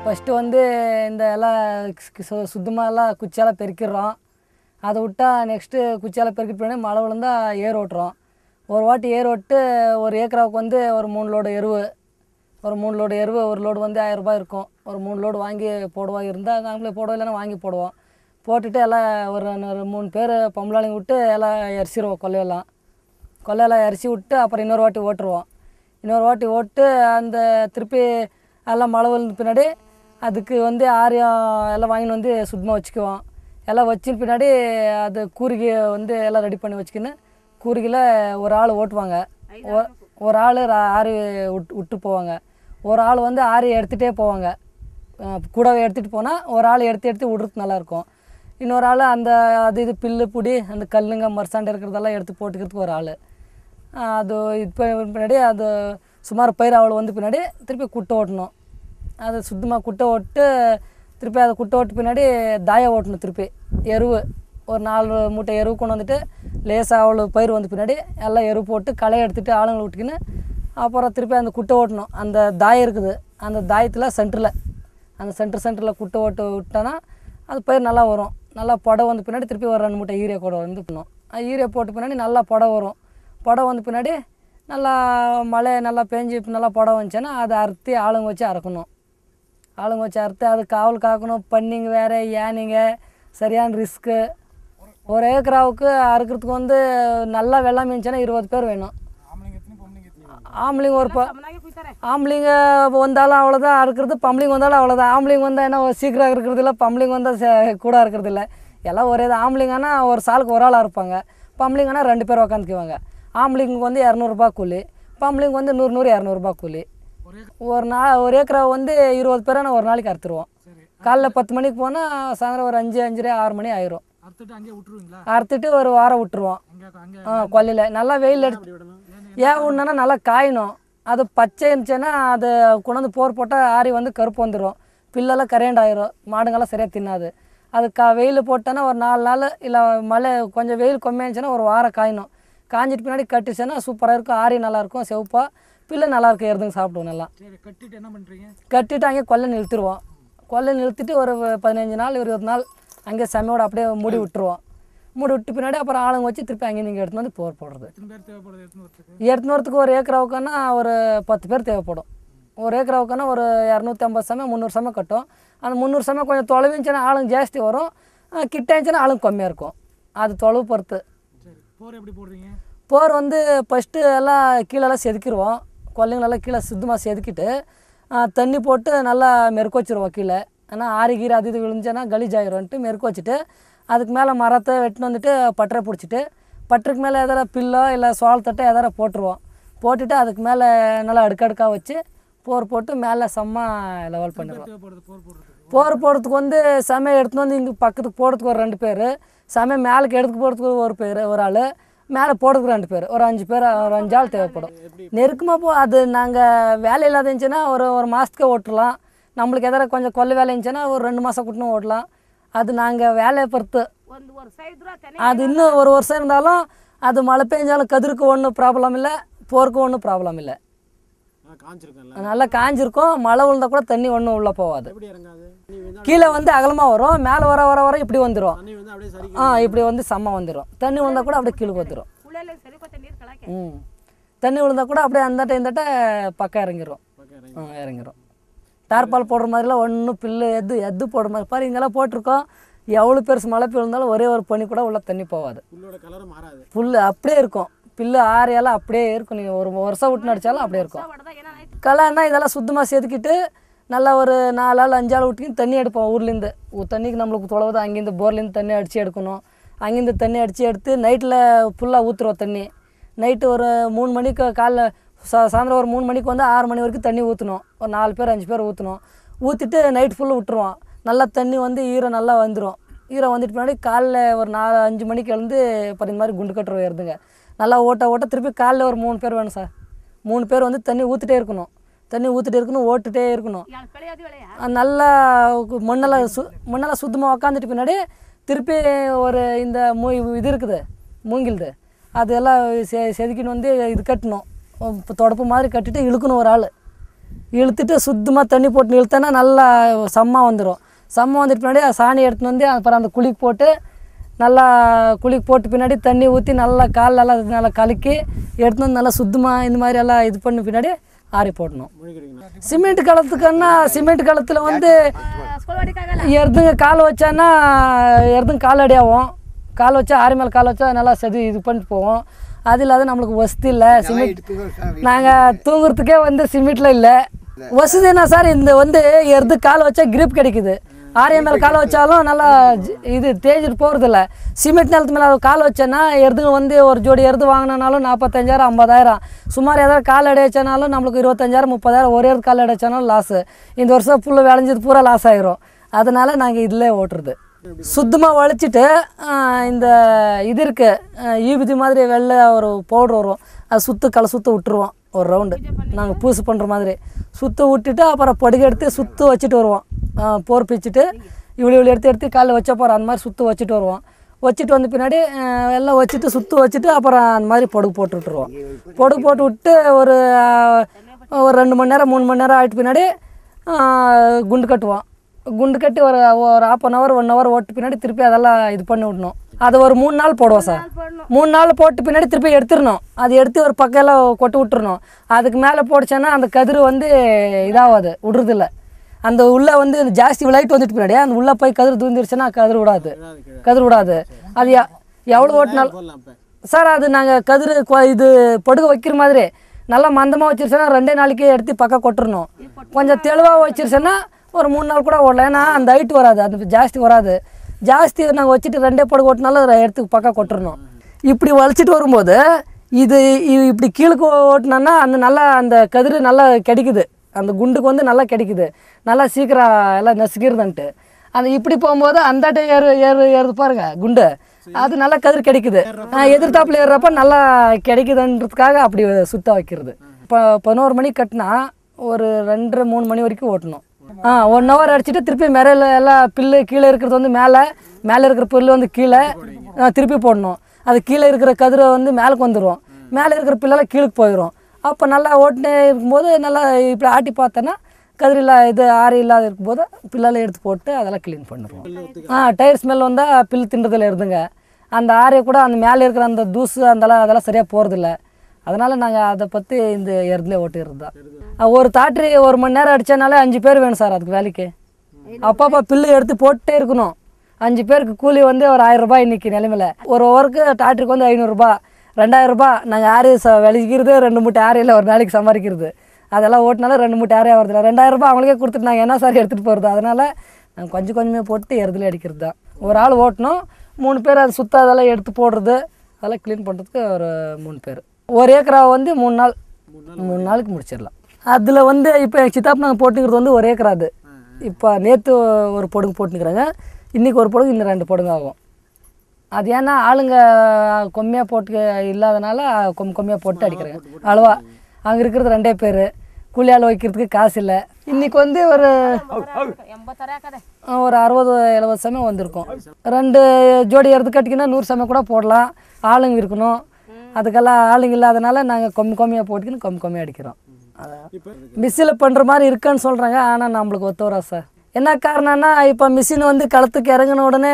first வந்து இந்த எல்லாம் சு- சுத்தமாக எல்லாம் குச்சியெல்லாம் பெருக்கிடுறோம் அதை விட்டா நெக்ஸ்ட்டு குச்சியெல்லாம் பெருக்கிட்டு போய் மழை விழுந்தா ஏர் ஓட்டுறோம் ஒரு வாட்டி ஏர் ஓட்டு ஒரு ஏக்கராவுக்கு வந்து ஒரு மூணு லோடு எருவு ஒரு மூணு லோடு எருவு ஒரு லோடு வந்து ஆயிரம் ரூபாய் இருக்கும் ஒரு மூணு லோடு வாங்கி போடுவோம் இருந்தால் நாங்களே போடுவோம் இல்லைன்னா வாங்கி போடுவோம் போட்டுட்டு எல்லாம் ஒரு ஒரு மூணு பேர் பொம்பளாளிங்க விட்டு எல்லாம் எரிச்சிருவோம் கொல்லையெல்லாம் கொல்லையெல்லாம் எரிச்சி விட்டு அப்புறம் இன்னொரு வாட்டி ஓட்டுருவோம் இன்னொரு வாட்டி ஓட்டு அந்த திருப்பி எல்லாம் மழை விழுந்த பின்னாடி அதுக்கு வந்து ஆரியம் எல்லாம் வாங்கின்னு வந்து சுத்தமாக வச்சுக்குவோம் எல்லாம் வச்சின பின்னாடி அது கூரிகை வந்து எல்லாம் ரெடி பண்ணி வச்சுக்கின்னு கூரிகையில் ஒரு ஆள் ஓட்டுவாங்க ஒ- ஒரு ஆள் ஆரி விட்டு விட்டு போவாங்க ஒரு ஆள் வந்து ஆரி எடுத்துகிட்டே போவாங்க அஹ் கூடவே எடுத்துகிட்டு போனால் ஒரு ஆள் எடுத்து எடுத்து விடுறதுக்கு நல்லாயிருக்கும் இன்னொரு ஆள் அந்த அது இது பில்லு புடி அந்த கல்லுங்க மரசாண்டு இருக்கிறதெல்லாம் எடுத்து போட்டுக்கிறதுக்கு ஒரு ஆள் அது இப்போ பின்னாடி அது சுமார் பயிர் அவ்வளோ வந்து பின்னாடி திருப்பி குட்டை ஓட்டணும் அது சுத்தமாக குட்டை ஓட்டு திருப்பி அதை குட்டை ஓட்டு பின்னாடி தாயம் ஓட்டணும் திருப்பி எருவு ஒரு நாலு மூட்டை எருவு கொண்டு வந்துட்டு லேசாக அவ்வளோ பயிர் வந்த பின்னாடி எல்லாம் எருவு போட்டு களை எடுத்துட்டு ஆளுங்களை விட்டுக்கின்னு அப்புறம் திருப்பி அந்த குட்டை ஓட்டணும் அந்த தாயம் இருக்குது அந்த தாயத்தில் சென்டரில் அந்த சென்டர் சென்டரில் குட்டை ஓட்டு விட்டோன்னா அது பயிர் நல்லா வரும் நல்லா புடவை வந்த பின்னாடி திருப்பி ஒரு ரெண்டு மூட்டை யூரியா கூட வந்து பண்ணணும் யூரியா போட்ட பின்னாடி நல்லா புடவை வரும் புடவை வந்த பின்னாடி நல்லா மழை நல்லா பெஞ்சு நல்லா புடவை வந்துச்சுன்னா அதை அறுத்து ஆளுங்க வச்சு அறுக்கணும் ஆளுங்க வச்சு அறுத்து அது காவல் காக்கணும் பண்ணிங்க வேறு ஏனிங்க சரியான ரிஸ்க்கு ஒரு ஏக்கராவுக்கு அறுக்கிறதுக்கு வந்து நல்லா வெள்ளாமை இருந்துச்சுன்னா இருபது பேர் வேணும் ஆம்பளைங்க ஒரு ப ஆம்பளைங்க வந்தாலும் அவ்வளோதான் அறுக்கிறது பம்பளைங்க வந்தாலும் அவ்வளோதான் ஆம்பளைங்க வந்தால் என்ன சீக்கிரம் இருக்கிறது இல்லை பம்பளைங்க வந்தால் சே- கூட இருக்கிறது இல்லை எல்லாம் ஒரே தான் ஆம்பளைங்கன்னா ஒரு சாலுக்கு ஒரு ஆளாக இருப்பாங்க பம்பளைங்கன்னா ரெண்டு பேர் உக்காந்துக்குவாங்க ஆம்பளைங்க வந்து இரநூறுபா கூலி பம்பளைங்க வந்து நூறு நூறு இரநூறுபா கூலி ஒரு நா ஒரு ஏக்கரா வந்து இருபது பேரை நான் ஒரு நாளைக்கு அறுத்துருவோம் காலைல பத்து மணிக்கு போனால் சாயந்தரம் ஒரு அஞ்சு அஞ்சரை ஆறு மணி ஆயிரும் அறுத்துட்டு அங்கேயே விட்டுருவீங்களா அறுத்துட்டு ஒரு வாரம் விட்டுருவோம் அங்கே அங்கே ஆ கொல்லையில் நல்லா வெயில் எடுத்து ஏன் விடணுன்னா நல்லா காயணும் அது பச்சை இருந்துச்சுன்னா அது கொண்டாந்து போர் போட்டால் ஆரி வந்து கருப்பு வந்துடும் பில்லெல்லாம் கரையண்ட் ஆயிரும் மாடுங்கெல்லாம் சரியாக தின்னாது அது கா வெயில் போட்டோன்னா ஒரு நாலு நாள் இல்லை மழை கொஞ்சம் வெயில் கம்மியாக இருந்துச்சுன்னா ஒரு வாரம் காயணும் காஞ்சிட்டு பின்னாடி கட்டுச்சுன்னா சூப்பராக இருக்கும் ஆரி நல்லாயிருக்கும் செவப்பா பில்லு நல்லாயிருக்கும் எருதுங்க சாப்பிடுவோம் நல்லா சரி கட்டிட்டு என்ன பண்ணுறீங்க கட்டிட்டு அங்கே கொல்லை நிறுத்திடுவோம் கொல்லை நிறுத்திட்டு ஒரு பதினஞ்சு நாள் இருபது நாள் அங்கே செம்மையோட அப்படியே மூடி விட்டுருவோம் மூடி விட்டு பின்னாடி அப்புறம் ஆளுங்க வச்சு திருப்பி அங்கே நீங்கள் எடுத்துன்னு வந்து போர் போடுறது எத்தனை பேர் தேவைப்படுது எடுத்துன்னு வரத்துக்கு எடுத்துன்னு வரத்துக்கு ஒரு ஏக்கராவுக்குன்னா ஒரு பத்து பேர் தேவைப்படும் ஒரு ஏக்கராவுக்குன்னா ஒரு இரநூத்தி ஐம்பது சமயம் முந்நூறு சமயம் கட்டும் அந்த முந்நூறு சமயம் கொஞ்சம் தொலைவு இருந்துச்சுன்னா ஆளுங்க ஜாஸ்தி வரும் அஹ் கிட்ட இருந்துச்சுன்னா ஆளுங்க கம்மியாக இருக்கும் அது தொலைவு பொறுத்து சரி போர் எப்படி போடுறீங்க போர் வந்து ஃபஸ்ட்டு எல்லாம் கீழெல்லாம் செதுக்கிடுவோம் கொல்லைங்களெல்லாம் கீழே சுத்தமாக செதுக்கிட்டு ஆ, தண்ணி போட்டு நல்லா மெருக்க வச்சிருவோம் கீழே ஆனால் ஆரி கீரை அது இது விழுந்துச்சுன்னா கலீஜ் ஆயிரும்ன்ட்டு மெருக்க வச்சுட்டு அதுக்கு மேலே மரத்தை வெட்டின்னு வந்துட்டு பட்டரை பிடிச்சிட்டு பட்டருக்கு மேலே எதார பில்லோ இல்லை சோளத்தட்டை எதார போட்டுருவோம் போட்டுட்டு அதுக்கு மேலே நல்லா அடுக்கடுக்காக வச்சு போர் போட்டு மேலே செம்ம லெவல் பண்ணிடுவோம் தேவைப்படுது போர் போடுறதுக்கு போர் போடுறதுக்கு வந்து சமையல் எடுத்துன்னு வந்து இங்கே பக்கத்துக்கு போடுறதுக்கு ஒரு ரெண்டு பேர் சமையல் மேலுக்கு எடுத்து போடுறதுக்கு ஒரு பேர் ஒரு ஆள் மேலே போடுறதுக்கு ரெண்டு பேர் ஒரு அஞ்சு பேர் ஒரு அஞ்சு ஆள் தேவைப்படும் நெருக்கமாக போ அது நாங்கள் வேலை இல்லாத இருந்துச்சுன்னா ஒரு ஒரு மாதத்துக்கே ஓட்டலாம் நம்மளுக்கு எதாவது கொஞ்சம் கொல்ல வேலை இருந்துச்சுன்னா ஒரு ரெண்டு மாதம் கூட்டினு ஓட்டலாம் அது நாங்கள் வேலையை பொறுத்து ಒಂದು ವರ್ಷ ಇದ್ರ ತೆನೆ அது இன்னும் ஒரு வருஷம் இருந்தாலும் அது மழை பெஞ்சாலும் கதிருக்கு ஒன்றும் ப்ராப்ளம் இல்லை போருக்கு ஒன்றும் ப்ராப்ளம் இல்லை காஞ்சிருக்கேன்ல நல்லா காஞ்சிருக்கும் மழை விழுந்தா கூட தண்ணி ஒன்றும் உள்ளே போகாது எப்படி இறங்காது தண்ணி வந்து கீழே வந்து அகலமாக வரும் மேலே வர வர வர இப்படி வந்துடும் தண்ணி வந்து அப்படியே சரி ஆ இப்படி வந்து செம்ம வந்துடும் தண்ணி விழுந்தா கூட அப்படியே கீழே வந்துடும் ಉಳೆಲ್ಲ ಸರಿಕೊತ್ತೆ ನೀರು ಕಳಕ್ಕೆ ம் தண்ணி விழுந்தா கூட அப்படியே அந்த இந்த பக்கம் இறங்கிரும் பக்கம் இறங்கி ஆ இறங்கிரும் டார்பால் போடுற மாதிரிலாம் ஒன்றும் பில்லு எது எது போடுற மாதிரி பாரு இங்கெல்லாம் போட்டிருக்கோம் எவ்வளோ பெருசு மழை பெய்ந்தாலும் ஒரே ஒரு பனி கூட உள்ள தண்ணி போகாது புல்லோட கலரும் மாறாது புல் அப்படியே இருக்கும் பில்லு ஆறையெல்லாம் அப்படியே இருக்கும் நீங்கள் ஒரு வருஷம் விட்டு நடிச்சாலும் அப்படியே இருக்கும் ಹೊಡೆದಾಗ ಏನಾಯ್ತು களைன்னா இதெல்லாம் சுத்தமாக செதுக்கிட்டு நல்லா ஒரு நாலு ஆள் அஞ்சு ஆள் விட்டுக்கின்னு தண்ணி எடுப்போம் ஊர்லேருந்து தண்ணிக்கு நம்மளுக்கு தொலைவுதான் அங்கேருந்து போர்லேருந்து தண்ணி அடித்து எடுக்கணும் அங்கேருந்து தண்ணி அடித்து எடுத்து நைட்டில் ஃபுல்லாக ஊற்றுருவோம் தண்ணி நைட்டு ஒரு மூணு மணிக்கு காலைல சா சாயந்தரம் ஒரு மூணு மணிக்கு வந்து ஆறு மணி வரைக்கும் தண்ணி ஊற்றணும் ஒரு நாலு பேர் அஞ்சு பேர் ஊற்றணும் ஊற்றிட்டு நைட் ஃபுல்லாக விட்டுருவோம் நல்லா தண்ணி வந்து ஈரம் நல்லா வந்துடும் ஈரம் வந்துட்டு பின்னாடி காலைல ஒரு நாலு அஞ்சு மணிக்கு எழுந்து இப்போ இந்த மாதிரி குண்டு கட்டுற வருதுங்க நல்லா ஓட்ட ஓட்ட திருப்பி காலைல ஒரு மூணு பேர் வேணும் சார் மூணு பேர் வந்து தண்ணி ஊற்றிட்டே இருக்கணும் தண்ணி ஊற்றிட்டே இருக்கணும் ஓட்டுட்டே இருக்கணும் ಯಾಳು ಕಳೆಯೋದು ಎಳೆಯ அது நல்லா கு- மண்ணெல்லாம் சு மண்ணெல்லாம் சுத்தமாக உக்காந்துட்டு பின்னாடி திருப்பி ஒரு இந்த மூ இது இருக்குது மூங்கில்து அதெல்லாம் செ செதுக்கின்னு வந்து இது கட்டணும் இப்போ தொடப்பு மாதிரி கட்டிட்டு இழுக்கணும் ஒரு ஆள் இழுத்துட்டு சுத்தமாக தண்ணி போட்டு இழுத்தோன்னா நல்லா செம்மா வந்துடும் செம்ம வந்துட்டு பின்னாடி அது சாணி எடுத்துன்னு வந்து அப்புறம் அந்த குழிக்கு போட்டு நல்லா குழிக்கு போட்டு பின்னாடி தண்ணி ஊற்றி நல்லா கால் நல்லா நல்லா கலக்கி எடுத்துன்னு வந்து நல்லா சுத்தமாக இந்த மாதிரி எல்லாம் இது பண்ணி பின்னாடி ஆறி போடணும் முழிக்கிறீங்களா சிமெண்ட் களத்துக்குன்னா சிமெண்ட் களத்தில் வந்து ஸ்கூல் வாடிக்காகல எருதுங்க கால் வச்சான்னா எருதுங்க கால் அடியாகும் கால் வச்சா ஆறு மேலே கால் வச்சா நல்லா சதி இது பண்ணிட்டு போவோம் அது இல்லாத நம்மளுக்கு வசதி இல்லை சிமெண்ட் நாங்கள் தூங்குறதுக்கே வந்து சிமெண்ட்டில் இல்லை வசதினா சார் இந்த வந்து எருது கால் வச்சா கிரிப் கிடைக்குது ஆரியம் மேலே கால் வச்சாலும் நல்லா ஜி- இது தேய்ச்சிட்டு போகிறதில்ல சிமெண்ட் நிலத்து மேலே கால் வச்சேன்னா எருதுங்க வந்து ஒரு ஜோடி எருது வாங்கினாலும் நாற்பத்தஞ்சாயிரம் ஐம்பதாயிரம் சுமார் ஏதாவது கால் அடை வச்சானாலும் நம்மளுக்கு இருபத்தஞ்சாயிரம் முப்பதாயிரம் ஒரே ஒரு கால் அடை வச்சானாலும் லாஸு இந்த வருஷம் புல்லு விளைஞ்சது பூரா லாஸ் ஆயிரும் அதனால் நாங்கள் இதில் ஓட்டுறது சுத்தமாக வலிச்சிட்டு ஆஹ், இந்த இது இருக்குது ஈபிதி மாதிரி வெள்ளை ஒரு பவுட்ரு வரும் அது சுற்று களை சுற்ற விட்டுருவோம் ஒரு ரவுண்டு நாங்கள் பூசு பண்ணுற மாதிரி சுற்று விட்டுட்டு அப்புறம் பொடுகு எடுத்து சுற்று வச்சுட்டு வருவோம் ஆஹ், போர் பிச்சுட்டு இவ்வளோ இவ்வளோ எடுத்து எடுத்து காலைல வச்ச போகிறோம் அந்த மாதிரி சுற்று வச்சுட்டு வருவோம் வச்சுட்டு வந்த பின்னாடி ஆஹ், எல்லாம் வச்சுட்டு சுற்று வச்சுட்டு அப்புறம் அந்த மாதிரி பொடுகு போட்டு விட்டுருவோம் பொடுகு போட்டு விட்டு ஒரு ஆஹ், ஒரு ரெண்டு மணி நேரம் மூணு மணி நேரம் ஆகிட்டு பின்னாடி ஆஹ், குண்டு கட்டுவோம் குண்டு கட்டி ஒரு ஒரு half an hour one hour ஓட்டு பின்னாடி திருப்பி அதெல்லாம் இது பண்ணி விடணும் அது ஒரு மூணு நாள் போடுவோம் சார் மூணு நாள் போட்டு பின்னாடி திருப்பி எடுத்துடணும் அது எடுத்து ஒரு பக்கம் எல்லாம் கொட்டு விட்டுறணும் அதுக்கு மேலே போடுச்சேன்னா அந்த கதிர் வந்து இதாகாது விடுறதில்ல அந்த உள்ளே வந்து ஜாஸ்தி விளையாட்டு வந்துட்டு பின்னாடி அந்த உள்ளே போய் கதிர் தூந்துருச்சுன்னா கதிர் விடாது விடாது கீழே கதிர் விடாது அது எ- எவ்வளோ ஓட்டினாலும் போடலாம் அப்போ சார் அது நாங்கள் கதிர் கொ- இது படுக வைக்கிற மாதிரி நல்லா மந்தமாக வச்சிருச்சோன்னா ரெண்டே நாளைக்கு எடுத்து பக்கம் கொட்டுறணும் கொஞ்சம் தெளிவாக வச்சிருச்சோன்னா ஒரு மூணு நாள் கூட ஓடலாம் ஏன்னா அந்த ஹைட் வராது அது ஜாஸ்தி வராது ஜாஸ்தி நாங்கள் வச்சுட்டு ரெண்டே படுகு ஓட்டினாலும் அதை எடுத்து பக்கம் கொட்டுறணும் இப்படி வளைச்சிட்டு வரும்போது இது இ- இப்படி கீழுக்கு ஓட்டினோன்னா அந்த நல்லா அந்த கதிர் நல்லா கிடைக்குது அந்த குண்டுக்கு வந்து நல்லா கிடைக்குது நல்லா சீக்கிரம் எல்லாம் நசுக்கிடுதுன்ட்டு அந்த இப்படி போகும்போது அந்தாட்ட ஏறு ஏறு ஏறுது பாருங்க குண்டு அது நல்லா கதிர் கிடைக்குது ஆஹ் எதிர்த்தாப்புல ஏறுறப்ப நல்லா கிடைக்குதுன்றதுக்காக அப்படி சுத்த வைக்கிறது இப்போ பதினோரு மணிக்கு கட்டினா ஒரு ரெண்டரை மூணு மணி வரைக்கும் ஓட்டணும் ஆ ஒன் ஹவர் அடிச்சுட்டு திருப்பி மேலே எல்லாம் பில்லு கீழே இருக்கிறது வந்து மேலே மேலே இருக்கிற புல்லு வந்து கீழே ஆ, திருப்பி போடணும் அது கீழே இருக்கிற கதிரை வந்து மேலுக்கு வந்துடும் மேலே இருக்கிற பில்லெல்லாம் கீழுக்கு போயிடும் அப்போ நல்லா ஓட்டுனே இருக்கும்போது நல்லா இப்படி ஆட்டி பார்த்தோன்னா கதிர் இல்லா இது ஆறு இல்லாத இருக்கும்போது பில்லெல்லாம் எடுத்து போட்டு அதெல்லாம் க்ளீன் பண்ணிடுவோம் ஆ டயர் ஸ்மெல் வந்தால் பில் தின்றதில் இருந்துங்க அந்த ஆரையை கூட அந்த மேலே இருக்கிற அந்த தூசு அதெல்லாம் அதெல்லாம் சரியாக போகிறதில்ல அதனால் நாங்கள் அதை பற்றி இந்த எருதுலேயே ஓட்டிடுறது தான் அஹ் ஒரு தாட்ரி ஒரு மணி நேரம் அடித்தனாலே அஞ்சு பேர் வேணும் சார் அதுக்கு வேலைக்கு அப்பப்போ பில்லு எடுத்து போட்டே இருக்கணும் அஞ்சு பேருக்கு கூலி வந்து ஒரு ஆயிரம் ரூபாய் இன்னைக்கு நிலைமையில ஒரு ஓவருக்கு டாக்டருக்கு வந்து ஐநூறுரூபா ரெண்டாயிரம் ரூபாய் நாங்கள் ஆறு ச விளைக்கிறது ரெண்டு மூட்டை ஆரையில் ஒரு நாளைக்கு சம்பாதிக்கிறது அதெல்லாம் ஓட்டினாலும் ரெண்டு மூட்டை ஆரே வருதில்ல ரெண்டாயிரம் ரூபாய் அவங்களுக்கே கொடுத்துட்டு நாங்கள் என்ன சார் எடுத்துகிட்டு போகிறது அதனால் நாங்கள் கொஞ்சம் கொஞ்சமே போட்டு எருதுல அடிக்கிறது தான் ஒரு ஆள் ஓட்டணும் மூணு பேர் அது சுத்த அதெல்லாம் எடுத்து போடுறது அதெல்லாம் க்ளீன் பண்ணுறதுக்கு ஒரு மூணு பேர் ஒரு ஏக்கரா வந்து மூணு நாள் மூணு நாளுக்கு முடிச்சிடலாம் அதில் வந்து இப்போ எங்கள் சித்தாப்பு நாங்கள் போட்டுக்கிறது வந்து ஒரு ஏக்கரா அது இப்போ நேற்று ஒரு பொடுங்கு போட்டுக்கிறாங்க இன்றைக்கி ஒரு பொடுங்கு இன்னும் ரெண்டு பொடுங்கு ஆகும் அது ஏன்னா ஆளுங்க கொம்மியாக போட்டு இல்லாதனால கொம் கொம்மியாக போட்டு அடிக்கிறாங்க அளவா அங்கே இருக்கிறது ரெண்டே பேர் கூலி ஆள் வைக்கிறதுக்கு காசு இல்லை இன்றைக்கி வந்து ஒரு ಎಂಬತ್ತರ ಹಾಕದೆ ஒரு அறுபது எழுபது சமயம் வந்திருக்கும் ரெண்டு ஜோடி எடுத்து கட்டிக்கினா நூறு சமயம் கூட போடலாம் ஆளுங்க இருக்கணும் அதுக்கெல்லாம் ஆளுங்க இல்லாதனால நாங்கள் கம்மி கம்மியாக போட்டுக்கின்னு கம்மி கம்மியாக அடிக்கிறோம் அதான் இப்போ மிஷினில் பண்ணுற மாதிரி இருக்குன்னு சொல்கிறாங்க ஆனால் நம்மளுக்கு ஒத்து வரா சார் என்ன காரணம்னா இப்போ மிஷின் வந்து களத்துக்கு இறங்கின உடனே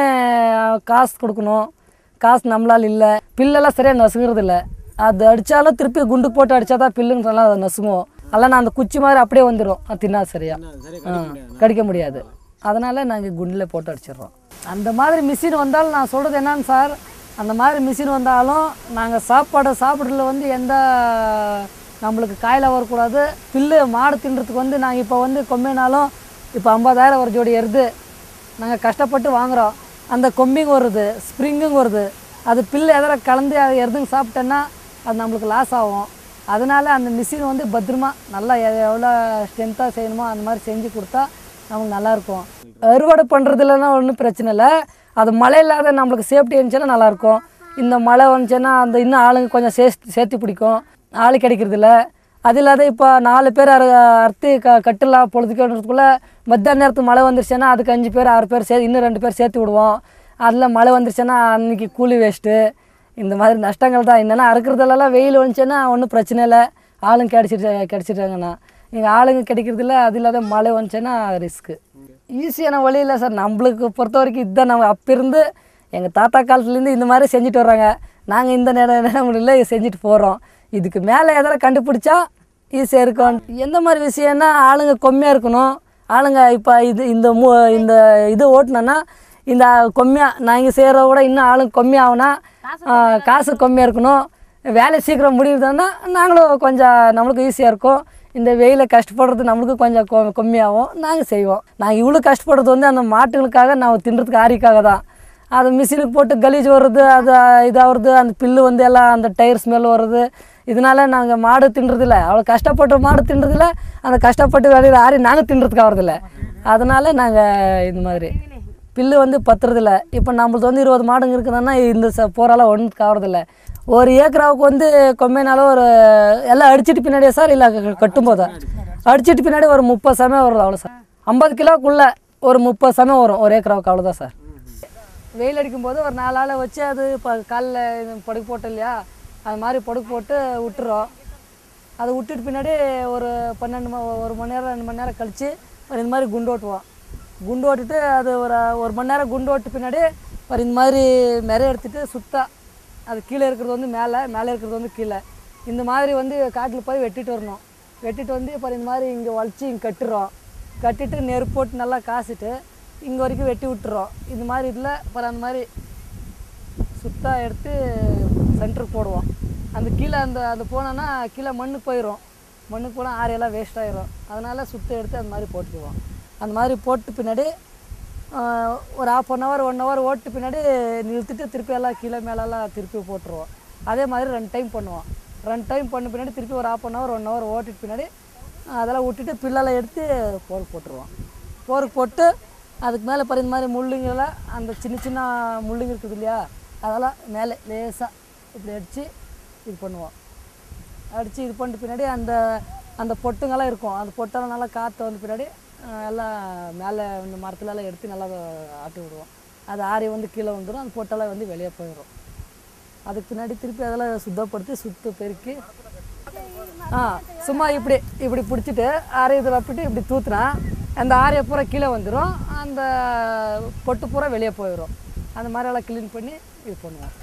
காசு கொடுக்கணும் காசு நம்மளால் இல்லை பில்லெல்லாம் சரியாக நசுங்கிறது இல்லை அது அடித்தாலும் திருப்பி குண்டு போட்டு அடித்தா தான் பில்லுன்னு சொல்லலாம் அது நசுங்கும் இல்லைன்னா அந்த குச்சி மாதிரி அப்படியே வந்துடும் அது தின்னா சரியா என்ன சரி ஆ, கடிக்க முடியாது அதனால் நாங்கள் குண்டில் போட்டு அடிச்சிடுறோம் அந்த மாதிரி மிஷின் வந்தாலும் நான் சொல்கிறது என்னன்னு சார் அந்த மாதிரி மிஷின் வந்தாலும் நாங்கள் சாப்பாடை சாப்பிட்றதுல வந்து எந்த நம்மளுக்கு காயில் வரக்கூடாது பில்லு மாடு தின்றதுக்கு வந்து நாங்கள் இப்போ வந்து கொம்பினாலும் இப்போ ஐம்பதாயிரம் ஒரு ஜோடி எருது நாங்கள் கஷ்டப்பட்டு வாங்குகிறோம் அந்த கொம்பிங் வருது ஸ்ப்ரிங்கும் வருது அது பில்லு எதிர கலந்து அது எருதுங்க சாப்பிட்டேன்னா அது நம்மளுக்கு லாஸ் ஆகும் அதனால அந்த மிஷின் வந்து பத்திரமா நல்லா எ- எவ்வளோ ஸ்ட்ரென்த்தாக செய்யணுமோ அந்த மாதிரி செஞ்சு கொடுத்தா நமக்கு நல்லாயிருக்கும் அறுவடை பண்ணுறதுலனா ஒன்றும் பிரச்சனை இல்லை அது மழை இல்லாத நம்மளுக்கு சேஃப்டி இருந்துச்சுன்னா நல்லாயிருக்கும் இந்த மழை வந்துச்சுன்னா அந்த இன்னும் ஆளுங்க கொஞ்சம் சேர்த்து சேர்த்து பிடிக்கும் ஆள் கிடைக்கிறது இல்ல அது இல்லாத இப்போ நாலு பேர் அறு அறுத்து க கட்டலாம் பொழுதுக்கிறதுக்குள்ளே மத்தியான நேரத்துக்கு மழை வந்துருச்சுன்னா அதுக்கு அஞ்சு பேர் ஆறு பேர் சே இன்னும் ரெண்டு பேர் சேர்த்து விடுவோம் அதில் மழை வந்துருச்சுன்னா அன்றைக்கி கூலி வேஸ்ட்டு இந்த மாதிரி நஷ்டங்கள் தான் என்னென்னா அறுக்கிறதுலலாம் வெயில் வந்துச்சுன்னா ஒன்றும் பிரச்சனை இல்லை ஆளும் கிடச்சிட்டு கிடச்சிட்டாங்கண்ணா இங்கே ஆளுங்க கிடைக்கிறதில்ல அது இல்லாத மழை வந்துச்சுன்னா ரிஸ்க்கு ஈஸியான வழி இல்லை சார் நம்மளுக்கு பொறுத்த வரைக்கும் இதுதான் நம்ம அப்போ இருந்து எங்கள் தாத்தா காலத்துலேருந்து இந்த மாதிரி செஞ்சுட்டு வர்றாங்க நாங்கள் இந்த நேரம் நேரங்களில் செஞ்சுட்டு போகிறோம் இதுக்கு மேலே எதனா கண்டுபிடிச்சா ஈஸியாக இருக்கும் எந்த மாதிரி விஷயம்னா ஆளுங்க கம்மியாக இருக்கணும் ஆளுங்க இப்போ இது இந்த மூ இந்த இது ஓட்டுனோன்னா இந்த கம்மியாக நாங்கள் செய்கிற கூட இன்னும் ஆளுங்க கம்மியாகுனா காசு கம்மியாக இருக்கணும் வேலை சீக்கிரம் முடியுதுன்னா நாங்களும் கொஞ்சம் நம்மளுக்கு ஈஸியாக இருக்கும் இந்த வெயில கஷ்டப்படுறது நம்மளுக்கு கொஞ்சம் கொ கம்மியாகும் நாங்கள் செய்வோம் நாங்கள் இவ்வளோ கஷ்டப்படுறது வந்து அந்த மாட்டுகளுக்காக நான் தின்றதுக்கு ஆரிக்காக தான் அது மிஷினுக்கு போட்டு கலீஜ் வர்றது அது இதாகிறது அந்த பில்லு வந்து எல்லாம் அந்த டயர் ஸ்மெல் வர்றது இதனால நாங்கள் மாடு தின்றதில்ல அவ்வளோ கஷ்டப்பட்டு மாடு தின்றதில்ல அந்த கஷ்டப்பட்டு வேலையில் ஆறி நாங்கள் தின்றதுக்கு ஆகிறதில்ல அதனால நாங்கள் இந்த மாதிரி பில்லு வந்து பத்துறதில்ல இப்போ நம்மளுக்கு வந்து இருபது மாடுங்க இருக்குதுன்னா இந்த ச போரால ஒன்றுக்கு ஆகிறதில்ல ஒரு ஏக்கராவுக்கு வந்து கொம்மைனாலும் ஒரு எல்லாம் அடிச்சிட்டு பின்னாடியே சார் இல்லை கட்டும் போதா அடிச்சிட்டு பின்னாடி ஒரு முப்பது சமயம் வருது அவ்வளோ சார் ஐம்பது கிலோக்குள்ளே ஒரு முப்பது சமயம் வரும் ஒரு ஏக்கராவுக்கு அவ்வளோதான் சார் வெயில் அடிக்கும்போது ஒரு நாலு ஆளை வச்சு அது இப்போ காலில் படுக்கு போட்டோம் இல்லையா அது மாதிரி படுக்கு போட்டு விட்டுறோம் அதை விட்டுட்டு பின்னாடி ஒரு பன்னெண்டு ம ஒரு மணி நேரம் ரெண்டு மணி நேரம் கழித்து ஒரு இந்த மாதிரி குண்டு ஓட்டுவோம் குண்டு ஓட்டிட்டு அது ஒரு ஒரு மணி நேரம் குண்டு ஓட்டு பின்னாடி ஒரு இந்த மாதிரி மெரை எடுத்துட்டு சுத்தா அது கீழே இருக்கிறது வந்து மேலே மேலே இருக்கிறது வந்து கீழே இந்த மாதிரி வந்து காட்டில் போய் வெட்டிட்டு வரணும் வெட்டிட்டு வந்து இப்போ இந்த மாதிரி இங்கே வளைச்சி இங்கே கட்டுறோம் கட்டிட்டு நெருப்பு போட்டு நல்லா காசிட்டு இங்கே வரைக்கும் வெட்டி விட்டுறோம் இந்த மாதிரி இதில் அப்புறம் அந்த மாதிரி சுத்தாக எடுத்து சென்டருக்கு போடுவோம் அந்த கீழே அந்த அது போனோன்னா கீழே மண்ணுக்கு போயிடும் மண்ணுக்கு போனால் ஆரியெல்லாம் வேஸ்ட் ஆயிரும் அதனால் சுத்த எடுத்து அந்த மாதிரி போட்டுக்குவோம் அந்த மாதிரி போட்டு பின்னாடி ஆஹ், ஒரு half an hour one hour ஓட்டு பின்னாடி நிறுத்திட்டு திருப்பி எல்லாம் கீழே மேலெல்லாம் திருப்பி போட்டுருவோம் அதே மாதிரி ரெண்டு டைம் பண்ணுவோம் ரெண்டு டைம் பண்ண பின்னாடி திருப்பி ஒரு half an hour one hour ஓட்டிட்டு பின்னாடி அதெல்லாம் விட்டுட்டு பில்லெல்லாம் எடுத்து போருக்கு போட்டுருவோம் போருக்கு போட்டு அதுக்கு மேலே பாரு இந்த மாதிரி முள்ளுங்கெல்லாம் அந்த சின்ன சின்ன முள்ளுங்க இருக்குது இல்லையா அதெல்லாம் மேலே லேசாக இப்படி அடித்து இது பண்ணுவோம் அடித்து இது பண்ணிட்டு பின்னாடி அந்த அந்த பொட்டுங்கெல்லாம் இருக்கும் அந்த பொட்டெல்லாம் நல்லா காற்று வந்து பின்னாடி அஹ், எல்லாம் மேலே இந்த மரத்துலலாம் எடுத்து நல்லா ஆட்டி விடுவோம் அது ஆரி வந்து கீழே வந்துடும் அந்த பொட்டெல்லாம் வந்து வெளியே போயிடும் அதுக்கு பின்னாடி திருப்பி அதெல்லாம் சுத்தப்படுத்தி சுத்த பெருக்கி ஆ சும்மா இப்படி இப்படி பிடிச்சிட்டு ஆரி இதில் வப்பிட்டு இப்படி தூத்துனா அந்த ஆரியை பூரா கீழே வந்துடும் அந்த பொட்டு பூரா வெளியே போயிடும் அந்த மாதிரி எல்லாம் க்ளீன் பண்ணி இது பண்ணுவோம்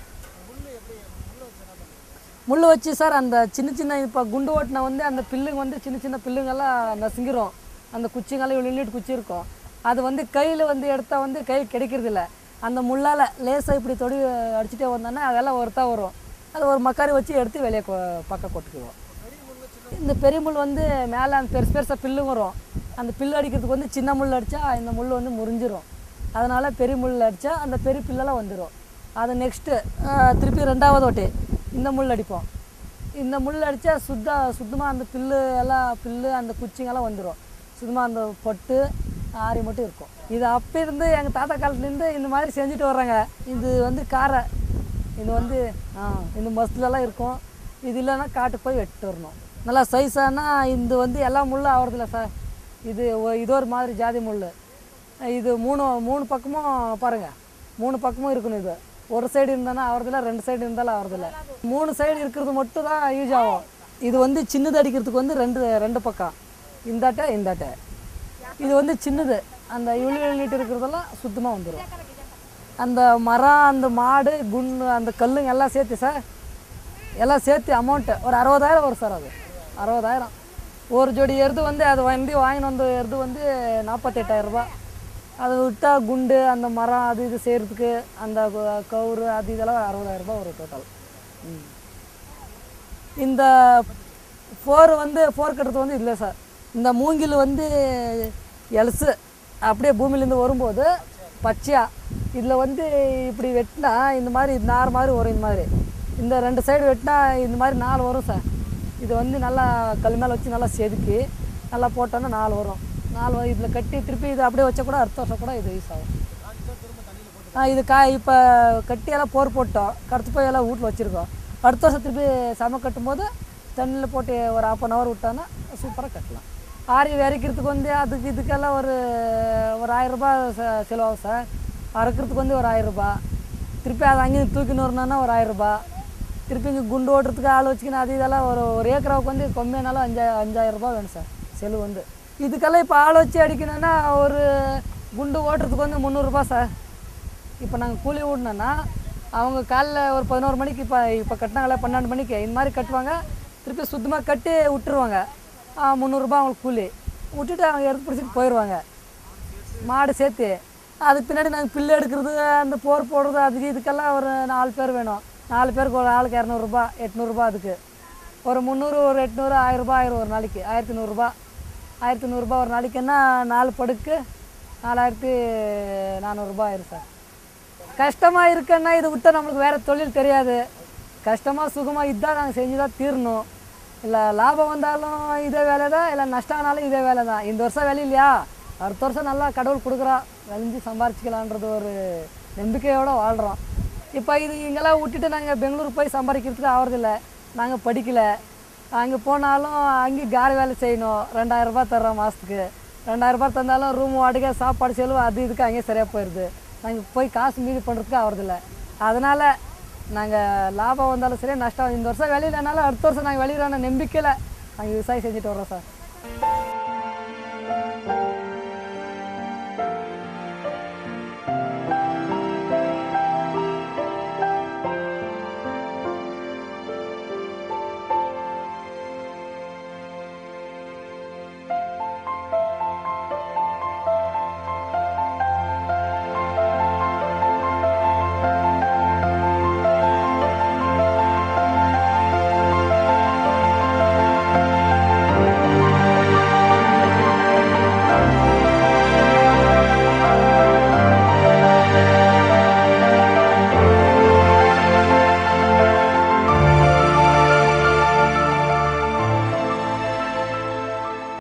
முள் வச்சு சார் அந்த சின்ன சின்ன இப்போ குண்டு ஓட்டின வந்து அந்த பில்லுங்க வந்து சின்ன சின்ன பில்லுங்கெல்லாம் நசுங்கிரும் அந்த குச்சிங்கெல்லாம் இவ்வளோ நீட்டு குச்சி இருக்கும் அது வந்து கையில் வந்து எடுத்தால் வந்து கையில் கிடைக்கிறதில்ல அந்த முள்ளால் லேசாக இப்படி தொடி அடிச்சுட்டே வந்தோன்னா அதெல்லாம் ஒருத்தா வரும் அது ஒரு மக்காரி வச்சு எடுத்து வெளியே கொ பக்கம் கொட்டுக்குவோம் இந்த பெரிய முள் வந்து மேலே அந்த பெருசு பெருசாக பில்லு வரும் அந்த பில்லு அடிக்கிறதுக்கு வந்து சின்ன முள் அடித்தா இந்த முள் வந்து முறிஞ்சிரும் அதனால் பெரிய முள் அடித்தா அந்த பெரிய பில்லெல்லாம் வந்துடும் அது நெக்ஸ்ட்டு திருப்பி ரெண்டாவது ஓட்டி இந்த முள் அடிப்போம் இந்த முள் அடித்தா சுத்தா சுத்தமாக அந்த பில்லு எல்லாம் பில்லு அந்த குச்சிங்கெல்லாம் வந்துடும் சுத்தமாக அந்த பொட்டு ஆரி மட்டும் இருக்கும் இது அப்போ இருந்து எங்கள் தாத்தா காலத்துலேருந்து இந்த மாதிரி செஞ்சுட்டு வர்றாங்க இது வந்து காரை இது வந்து ஆ இந்த மஸ்துலலாம் இருக்கும் இது இல்லைன்னா காட்டுக்கு போய் வெட்டு வரணும் நல்லா சைஸானா இது வந்து எல்லா முள்ளும் ஆகிறதில்ல சார் இது ஒ- இது ஒரு மாதிரி ஜாதி முள் இது மூணு மூணு பக்கமும் பாருங்கள் மூணு பக்கமும் இருக்கணும் இது ஒரு சைடு இருந்தானா ஆகிறதில்ல ரெண்டு சைடு இருந்தாலும் ஆகிறதில்ல மூணு சைடு இருக்கிறது மட்டும் தான் யூஸ் ஆகும் இது வந்து சின்னது அடிக்கிறதுக்கு வந்து ரெண்டு ரெண்டு பக்கம் இந்தாட்ட இந்தாட்ட இது வந்து சின்னது அந்த இவ்வளோ நீட்டு இருக்கிறதெல்லாம் சுத்தமாக வந்துடும் அந்த மரம் அந்த மாடு குண்டு அந்த கல்லுங்க எல்லாம் சேர்த்து சார் எல்லாம் சேர்த்து அமௌண்ட்டு ஒரு அறுபதாயிரம் வரும் சார் அது அறுபதாயிரம் ஒரு ஜோடி எருது வந்து அது வண்டி வாங்கின்னு வந்த எருது வந்து நாற்பத்தெட்டாயிரம் ரூபாய் அதை விட்டா குண்டு அந்த மரம் அது இது செய்கிறதுக்கு அந்த கு- கவுரு அது இதெல்லாம் அறுபதாயிரம் ரூபாய் வரும் டோட்டல் ம் இந்த ஃபோர் வந்து ஃபோர் கட்டுறது வந்து இல்லை சார் இந்த மூங்கில் வந்து எலசு அப்படியே பூமியிலேருந்து வரும்போது பச்சையா இதில் வந்து இப்படி வெட்டினா இந்த மாதிரி நார் மாதிரி வரும் இந்த மாதிரி இந்த ரெண்டு சைடு வெட்டினா இந்த மாதிரி நாலு வரும் சார் இது வந்து நல்லா கல் மேலே வச்சு நல்லா செதுக்கி நல்லா போட்டோன்னா நாலு வரும் நாலு வரும் இதில் கட்டி திருப்பி இது அப்படியே வச்சா கூட அடுத்த வருஷம் கூட இது யூஸ் ஆகும் ஆ இது கா இப்போ கட்டி எல்லாம் போர் போட்டோம் கடுத்து போய் எல்லாம் வீட்டில் வச்சுருக்கோம் அடுத்த வருஷம் திருப்பி சம கட்டும்போது தண்ணியில் போட்டு ஒரு half அன் ஹவர் விட்டோன்னா சூப்பராக கட்டலாம் ஆரி விரைக்கிறதுக்கு வந்து அதுக்கு இதுக்கெல்லாம் ஒரு ஒரு ஆயிரரூபா செலவாகும் சார் அறுக்கிறதுக்கு வந்து ஒரு ஆயிரரூபா திருப்பி அதை அங்கேயும் தூக்கின்னு வரணுன்னா ஒரு ஆயிரரூபா திருப்பி இங்கே குண்டு ஓட்டுறதுக்கு ஆள் வச்சுக்கின்னு அது இதெல்லாம் ஒரு ஒரு ஏக்கராவுக்கு வந்து கம்மியானாலும் அஞ்சா அஞ்சாயிரம் ரூபாய் வேணும் சார் செலவு வந்து இதுக்கெல்லாம் இப்போ ஆள் வச்சு அடிக்கணும்னா ஒரு குண்டு ஓட்டுறதுக்கு வந்து முந்நூறுரூபா சார் இப்போ நாங்கள் கூலி விடணுன்னா அவங்க காலைல ஒரு பதினோரு மணிக்கு இப்போ இப்போ கட்டினாங்களே பன்னெண்டு மணிக்கு இந்த மாதிரி கட்டுவாங்க திருப்பி சுத்தமாக கட்டி விட்டுருவாங்க ஆ, முந்நூறுரூபா அவங்களுக்கு கூலி விட்டுட்டு அவங்க எடுத்து பிடிச்சிட்டு போயிடுவாங்க மாடு சேர்த்து அதுக்கு பின்னாடி நாங்கள் பில்லு எடுக்கிறது அந்த போர் போடுறது அதுக்கு இதுக்கெல்லாம் ஒரு நாலு பேர் வேணும் நாலு பேருக்கு ஒரு ஆளுக்கு இரநூறுபா எட்நூறுபா அதுக்கு ஒரு முந்நூறு ஒரு எட்நூறு ஆயிரரூபா ஆயிரம் ஒரு நாளைக்கு ஆயிரத்தி நூறுரூபா ஆயிரத்தி நூறுரூபா ஒரு நாளைக்குன்னா நாலு படுக்கு நாலாயிரத்தி நானூறுரூபா ஆயிரும் சார் கஷ்டமாக இருக்குன்னா இது விட்டால் நம்மளுக்கு வேறு தொழில் தெரியாது கஷ்டமாக சுகமாக இதுதான் நாங்கள் செஞ்சு தான் தீரணும் இல்லை லாபம் வந்தாலும் இதே வேலை தான் இல்லை நஷ்டம் ஆனாலும் இதே வேலை தான் இந்த வருஷம் வேலை இல்லையா அடுத்த வருஷம் நல்லா கடவுள் கொடுக்குறா விளைஞ்சு சம்பாரிச்சிக்கலான்றது ஒரு நம்பிக்கையோடு வாழ்கிறோம் இப்போ இது இங்கெல்லாம் விட்டுட்டு நாங்கள் பெங்களூர் போய் சம்பாதிக்கிறதுக்கு ஆகிறதில்ல நாங்கள் படிக்கலை அங்கே போனாலும் அங்கேயும் கார் வேலை செய்யணும் ரெண்டாயிரரூபா தர்றோம் மாதத்துக்கு ரெண்டாயிரரூபா தந்தாலும் ரூம் வாடகை சாப்பாடு செலவு அது இதுக்கு அங்கேயே சரியாக போயிடுது நாங்கள் போய் காசு மீதி பண்ணுறதுக்கு ஆகிறதில்ல அதனால் நாங்கள் லாபம் வந்தாலும் சரி நஷ்டம் இந்த வருஷம் வெளியிலனாலும் அடுத்த வருஷம் நாங்கள் வெளியிலான நம்பிக்கையில் நாங்கள் விவசாயம் செஞ்சுட்டு வரோம் சார்